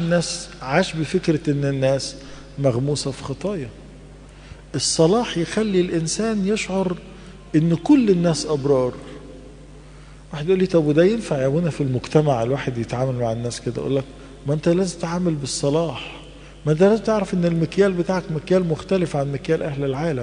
الناس عاش بفكرة ان الناس مغموسة في خطايا الصلاح يخلي الانسان يشعر ان كل الناس ابرار واحد يقول لي طب وده ينفع يا ابونا في المجتمع الواحد يتعامل مع الناس كده اقول لك ما انت لازم تتعامل بالصلاح ما انت لازم تعرف ان المكيال بتاعك مكيال مختلف عن مكيال اهل العالم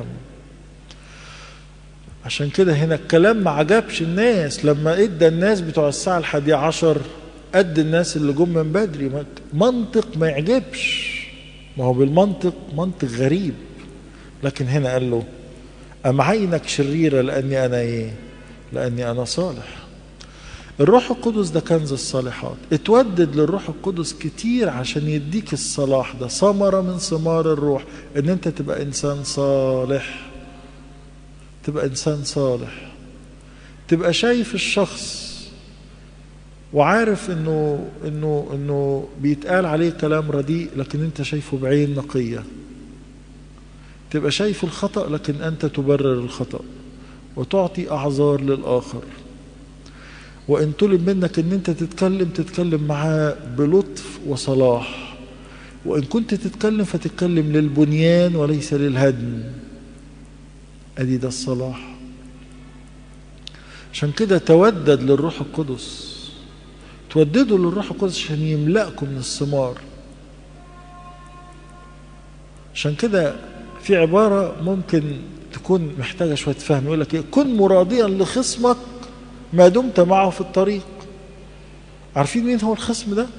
عشان كده هنا الكلام ما عجبش الناس لما ادى الناس بتوع الساعة الحادية عشر قد الناس اللي جم من بدري منطق ما يعجبش ما هو بالمنطق منطق غريب لكن هنا قال له أم عينك شريرة لأني أنا إيه لأني أنا صالح الروح القدس ده كنز الصالحات اتودد للروح القدس كتير عشان يديك الصلاح ده ثمرة من ثمار الروح ان انت تبقى انسان صالح تبقى انسان صالح تبقى شايف الشخص وعارف انه انه انه بيتقال عليه كلام رديء لكن انت شايفه بعين نقيه تبقى شايف الخطا لكن انت تبرر الخطا وتعطي اعذار للاخر وان طلب منك ان انت تتكلم تتكلم معاه بلطف وصلاح وان كنت تتكلم فتتكلم للبنيان وليس للهدم ادي ده الصلاح عشان كده تودد للروح القدس توددوا للروح القدس عشان يملأكم من الثمار عشان كده في عبارة ممكن تكون محتاجة شوية فهم يقول لك إيه كن مراضيا لخصمك ما دمت معه في الطريق عارفين مين هو الخصم ده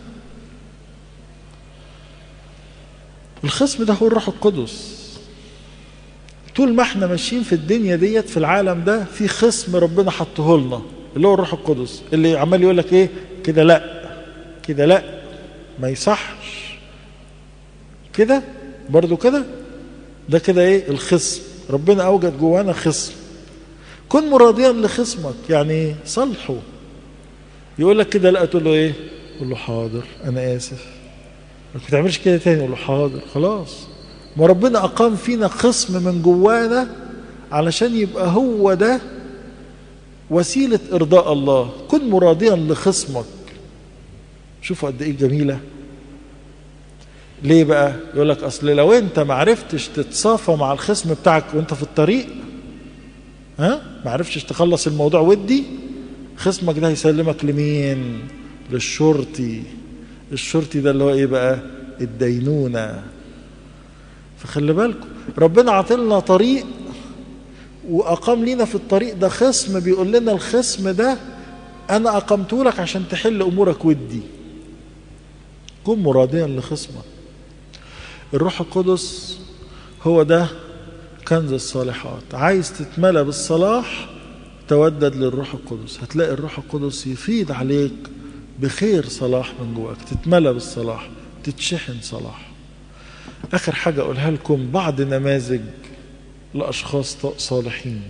الخصم ده هو الروح القدس طول ما احنا ماشيين في الدنيا ديت في العالم ده في خصم ربنا حطه لنا اللي هو الروح القدس اللي عمال يقول لك ايه كده لا كده لا ما يصحش كده برضو كده ده كده ايه الخصم ربنا اوجد جوانا خصم كن مراضيا لخصمك يعني صلحه يقول لك كده لا تقول له ايه قول له حاضر انا اسف ما تعملش كده تاني قول له حاضر خلاص ما ربنا اقام فينا خصم من جوانا علشان يبقى هو ده وسيلة إرضاء الله كن مراضيا لخصمك شوفوا قد إيه جميلة ليه بقى يقول لك أصل لو أنت ما عرفتش تتصافى مع الخصم بتاعك وأنت في الطريق ها ما عرفتش تخلص الموضوع ودي خصمك ده هيسلمك لمين للشرطي الشرطي ده اللي هو ايه بقى الدينونة فخلي بالكم ربنا عطلنا طريق وأقام لنا في الطريق ده خصم بيقول لنا الخصم ده أنا أقمته لك عشان تحل أمورك ودي كن مراضيا لخصمك الروح القدس هو ده كنز الصالحات عايز تتملى بالصلاح تودد للروح القدس هتلاقي الروح القدس يفيض عليك بخير صلاح من جواك تتملى بالصلاح تتشحن صلاح آخر حاجة أقولها لكم بعض نماذج لأشخاص صالحين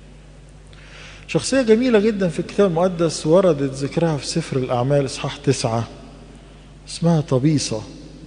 شخصية جميلة جدا في الكتاب المقدس وردت ذكرها في سفر الأعمال إصحاح تسعة اسمها طبيصة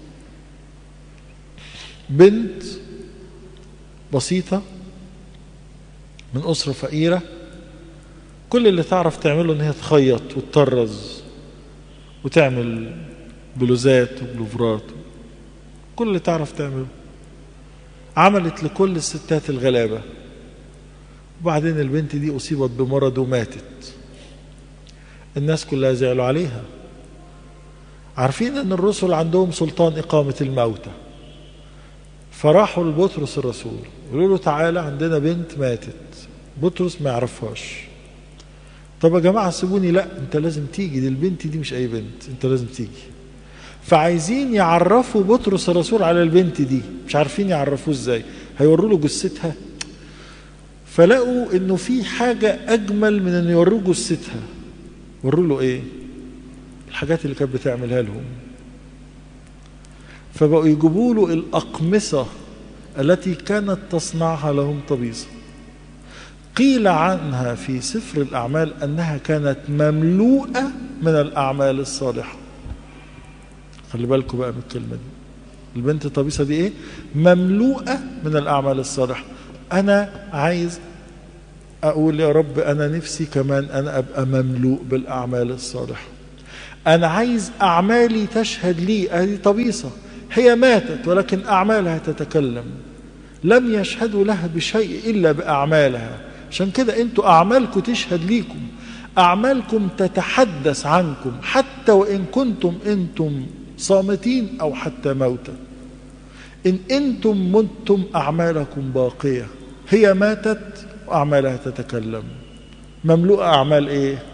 بنت بسيطة من أسرة فقيرة كل اللي تعرف تعمله إن هي تخيط وتطرز وتعمل بلوزات وبلوفرات كل اللي تعرف تعمله عملت لكل الستات الغلابة وبعدين البنت دي أصيبت بمرض وماتت الناس كلها زعلوا عليها عارفين أن الرسل عندهم سلطان إقامة الموتى فراحوا لبطرس الرسول يقولوا له تعالى عندنا بنت ماتت بطرس ما يعرفهاش طب يا جماعة سيبوني لا انت لازم تيجي دي البنت دي مش اي بنت انت لازم تيجي فعايزين يعرفوا بطرس الرسول على البنت دي مش عارفين يعرفوه ازاي هيوروا له جثتها فلقوا انه في حاجة اجمل من ان يوروه جثتها وروا له ايه الحاجات اللي كانت بتعملها لهم فبقوا يجيبوا له الأقمصة التي كانت تصنعها لهم طبيصة قيل عنها في سفر الأعمال أنها كانت مملوءة من الأعمال الصالحة خلي بالكم بقى من الكلمة دي البنت الطبيصة دي إيه مملوءة من الأعمال الصالحة أنا عايز أقول يا رب أنا نفسي كمان أنا أبقى مملوء بالأعمال الصالحة أنا عايز أعمالي تشهد لي هذه طبيصة هي ماتت ولكن أعمالها تتكلم لم يشهدوا لها بشيء إلا بأعمالها عشان كده أنتوا أعمالكم تشهد ليكم أعمالكم تتحدث عنكم حتى وإن كنتم أنتم صامتين أو حتى موتى إن أنتم متم أعمالكم باقية هي ماتت وأعمالها تتكلم مملوءة أعمال إيه